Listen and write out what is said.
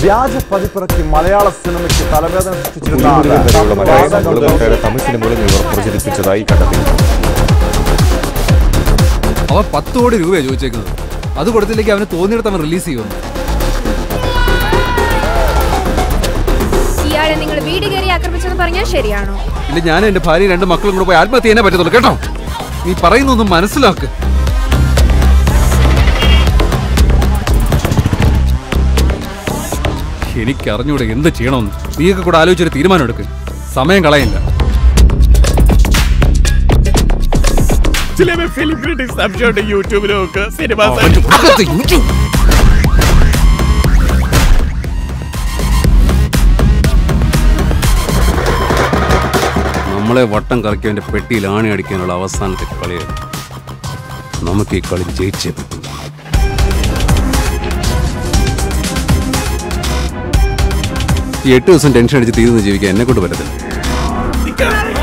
വ്യാജ പതിപ്പിറക്കി മലയാള സിനിമയ്ക്ക് തലവേദന സൃഷ്ടിച്ചിരുന്ന വരെയുള്ള മലയാള വാദം സിനിമകളും കൊണ്ട് ഒട്ടേറെ തമിഴ് സിനിമകളും ഇവർ പ്രചരിപ്പിച്ചതായി കണ്ടെത്തി അവർ പത്ത് കോടി രൂപയാണ് ചോദിച്ചേക്കുന്നത് അത് കൊടുത്തില്ലെങ്കിൽ അവന് തോന്നിയിടത്ത് അവൻ റിലീസ് ചെയ്യുമെന്ന് ഇയാളെ നിങ്ങൾ വീട് കയറി ആക്രമിച്ചെന്ന് പറഞ്ഞാൽ ശരിയാണോ ഇല്ല ഞാൻ എന്റെ ഭാര്യ രണ്ട് മക്കളും കൂടെ പോയി ആത്മഹത്യ ചെയ്യാനേ പറ്റത്തുള്ളൂ കേട്ടോ നീ പറയുന്നൊന്നും മനസ്സിലാക്ക് എനിക്ക് അറിഞ്ഞൂടെ എന്ത് ചെയ്യണമെന്ന് നീയൊക്കെ കൂടെ ആലോചിച്ചൊരു തീരുമാനം എടുക്ക് സമയം കളയില്ല ചില ഫിലിം ക്രിറ്റിക്സ് സംശയമുണ്ട് യൂട്യൂബിലും ഒക്കെ സിനിമ അകത്ത് യൂട്യൂബ്. നമ്മളെ വട്ടം കറക്കിയവന്റെ പെട്ടിയിൽ ആണി അടിക്കാനുള്ള അവസാനത്തെ കളിയാണ് നമുക്ക് ഈ കളി ജയിച്ചേ പറ്റൂ ഈ എട്ട് ദിവസം ടെൻഷൻ അടിച്ച് തീർന്ന് ജീവിക്കാൻ എന്നെ കൊണ്ട് പറ്റത്തില്ല